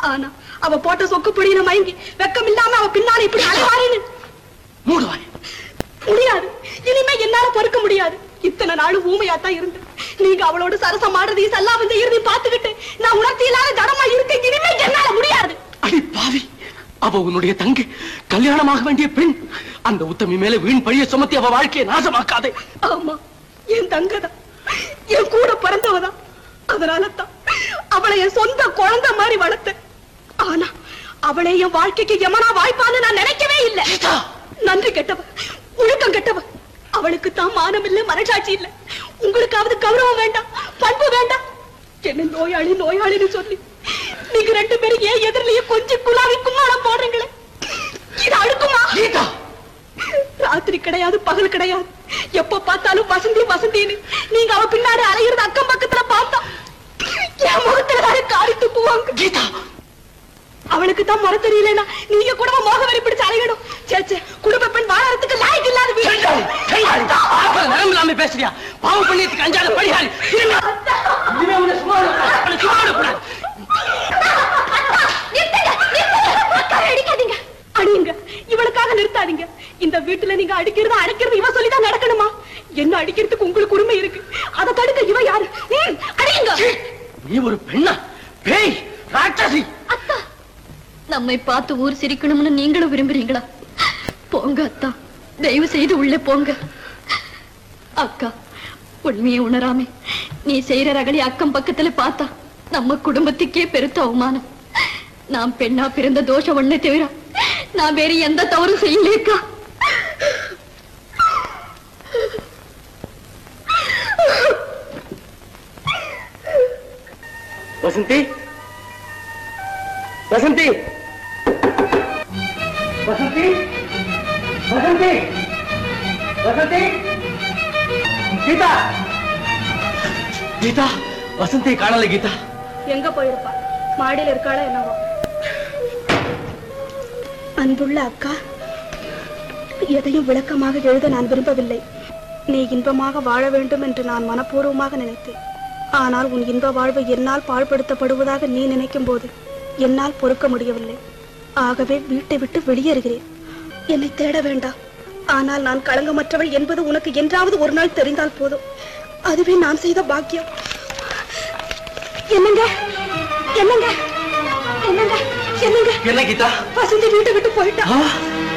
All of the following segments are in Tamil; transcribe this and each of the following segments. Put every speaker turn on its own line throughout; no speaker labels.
ஆனா அவ போட்ட சொக்கு பொடியில மயங்கி வெக்கம் இல்லாம அவ பின்னால இப்படி அலைவாருன்னு
மூடுவாய்
முடியாது இனிமே என்னால பொறுக்க முடியாது இத்தனை நாள் ஊமையாத்தான் இருந்தேன் நீங்க அவளோட சரசம் ஆடுறதையும் சல்லா வந்து இறுதி பாத்துக்கிட்டு நான் உணர்ச்சி இல்லாத ஜடமா இருக்க இனிமே என்னால முடியாது
அடி பாவி அவ உன்னுடைய தங்கை கல்யாணமாக வேண்டிய பெண் அந்த உத்தமி மேல வீண் பழிய சுமத்தி அவ வாழ்க்கையை நாசமாக்காதே
ஆமா என் தங்கதான் என் கூட பிறந்தவதான் அதனால தான் அவளை என் சொந்த குழந்தை மாதிரி வளர்த்தேன் ஆனா அவளை என் வாழ்க்கைக்கு எமனா வாய்ப்பான்னு நான் நினைக்கவே இல்லை நன்றி கெட்டவ ஒழுக்கம் கெட்டவ அவளுக்கு தான் மானம் இல்ல மனசாட்சி இல்ல உங்களுக்காவது கௌரவம் வேண்டாம் பண்பு வேண்டாம் என்ன நோயாளி நோயாளின்னு சொல்லி நீங்க ரெண்டு பேரும் ஏன் எதிரிலேயே கொஞ்சம் குலாவி கும்மாளம் போடுறீங்களே இது அடுக்குமா
கீதா
ராத்திரி கிடையாது பகல் கிடையாது எப்ப பார்த்தாலும் வசந்தி வசந்தின்னு நீங்க அவ பின்னாடி அலையிறது அக்கம் பக்கத்துல பார்த்தா என் முகத்துல வேற காரி துப்புவாங்க
கீதா
அவளுக்கு தான் முறை தெரியலனா நீங்க கூட மோகவரி பிடிச்சு அலையிடும் சேச்சே குடும்ப பெண் வாழறதுக்கு லாய்க்கு இல்லாத வீடு
நேரம் இல்லாம பேசுறியா பாவ பண்ணியத்துக்கு அஞ்சாத படியாரி இனிமே இனிமே உன்னை சும்மா விடக்கூடாது. உன்னை சும்மா விடக்கூடாது.
அடிக்காதீங்க அடியுங்க இவளுக்காக நிறுத்தாதீங்க இந்த வீட்டுல நீங்க அடிக்கிறது அடைக்கிறது இவ சொல்லிதான் நடக்கணுமா என்ன அடிக்கிறதுக்கு உங்களுக்கு உரிமை இருக்கு அதை தடுக்க இவ யாரு ம், அடியுங்க
நீ ஒரு பெண்ணா பேய் ராட்சசி
அத்தா நம்மை பார்த்து ஊர் சிரிக்கணும்னு நீங்களும் விரும்புறீங்களா போங்க அத்தா தயவு செய்து உள்ளே போங்க அக்கா உண்மையை உணராமே நீ செய்யற ரகலி அக்கம் பக்கத்துல பார்த்தா நம்ம குடும்பத்துக்கே பெருத்த அவமானம் நான் பெண்ணா பிறந்த தோஷம் ஒண்ணே தவிர நான் வேற எந்த தவறும் செய்யலேக்கா
வசந்தி வசந்தி வசந்தி வசந்தி வசந்தி கீதா கீதா வசந்தி காணல கீதா
எங்க போயிருப்பா மாடியில இருக்காளா என்னவோ அன்புள்ள அக்கா எதையும் விளக்கமாக எழுத நான் விரும்பவில்லை நீ இன்பமாக வாழ வேண்டும் என்று நான் மனப்பூர்வமாக நினைத்தேன் ஆனால் உன் இன்ப வாழ்வு என்னால் பாழ்படுத்தப்படுவதாக நீ நினைக்கும் போது என்னால் பொறுக்க முடியவில்லை ஆகவே வீட்டை விட்டு வெளியேறுகிறேன் என்னை தேட வேண்டாம் ஆனால் நான் களங்கமற்றவள் என்பது உனக்கு என்றாவது ஒரு நாள் தெரிந்தால் போதும் அதுவே நான் செய்த பாக்கியம் என்னங்க என்னங்க என்னங்க என்னங்க
என்ன கீதா
வசந்தி வீட்டை விட்டு போயிட்டா
ஆ?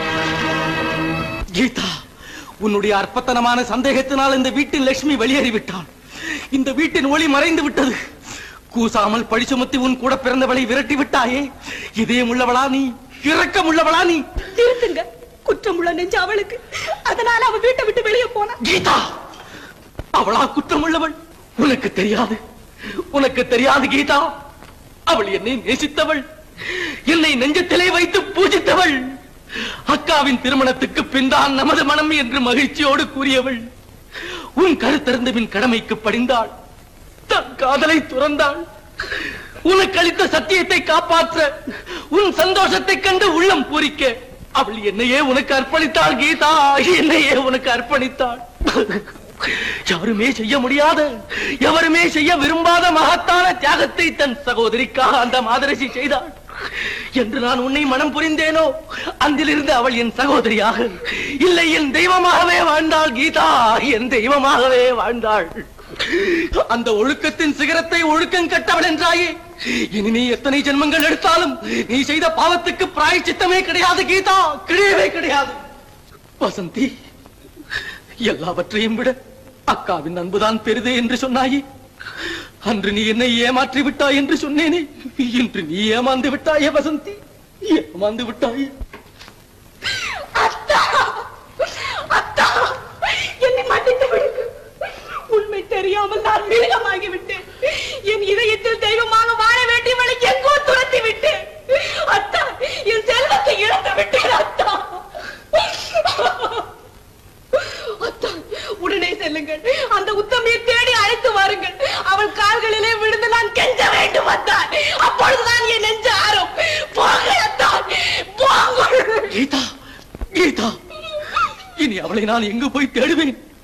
கீதா உன்னுடைய அற்பத்தனமான சந்தேகத்தினால் இந்த வீட்டின் லட்சுமி வெளியேறி விட்டாள் இந்த வீட்டின் ஒளி மறைந்து விட்டது கூசாமல் பழி சுமத்தி உன் கூட பிறந்தவளை விரட்டி விட்டாயே இதயம் உள்ளவளா நீ இரக்கம் உள்ளவளா நீ
நிறுத்துங்க குற்றமுள்ள நெஞ்சு அவளுக்கு அதனால அவ வீட்டை விட்டு வெளியே போனா
கீதா அவளா குற்றம் உள்ளவள் உனக்கு தெரியாது உனக்கு தெரியாது கீதா அவள் என்னை நேசித்தவள் என்னை நெஞ்சத்திலே வைத்து பூஜித்தவள் அக்காவின் திருமணத்துக்கு பின்தான் நமது மனம் என்று மகிழ்ச்சியோடு கூறியவள் உன் கருத்திறந்த பின் கடமைக்கு படிந்தாள் தன் காதலை துறந்தாள் உனக்கு அளித்த சத்தியத்தை காப்பாற்ற உன் சந்தோஷத்தை கண்டு உள்ளம் பூரிக்க அவள் என்னையே உனக்கு அர்ப்பணித்தாள் கீதா என்னையே உனக்கு அர்ப்பணித்தாள் யாருமே செய்ய முடியாத எவருமே செய்ய விரும்பாத மகத்தான தியாகத்தை தன் சகோதரிக்காக அந்த மாதரசி செய்தாள் என்று நான் உன்னை மனம் புரிந்தேனோ அந்திலிருந்து அவள் என் சகோதரியாக இல்லை என் தெய்வமாகவே வாழ்ந்தாள் கீதா என் தெய்வமாகவே வாழ்ந்தாள் அந்த ஒழுக்கத்தின் சிகரத்தை ஒழுக்கம் கட்டவள் என்றாயே இனி நீ எத்தனை ஜென்மங்கள் எடுத்தாலும் நீ செய்த பாவத்துக்கு பிராயச்சித்தமே கிடையாது கீதா கிடையவே கிடையாது வசந்தி எல்லாவற்றையும் விட அக்காவின் அன்புதான் பெரிது என்று சொன்னாயே அன்று நீ என்னை ஏமாற்றி விட்டாய் என்று சொன்னேனே இன்று நீ ஏமாந்து விட்டாயே வசந்தி ஏமாந்து விட்டாயே
அத்தா என்னை மன்னித்து விடுங்க உண்மை தெரியாமல் நான் மிருகமாகி விட்டேன் என் இதயத்தில் தெய்வமாக வாழ வேண்டியவளை எங்கோ துரத்தி விட்டேன் அத்தா என் செல்வத்தை இழந்து விட்டேன் அத்தா அத்தா உடனே செல்லுங்கள் அந்த உத்தமியை தேடி அழைத்து வாருங்கள் அவள் கால்களிலே விழுந்து நான் கெஞ்ச வேண்டும் அத்தான் அப்பொழுதுதான் என் நெஞ்சு ஆறும் போங்கள் அத்தான் போங்கள்
கீதா கீதா இனி அவளை நான் எங்கு போய் தேடுவேன்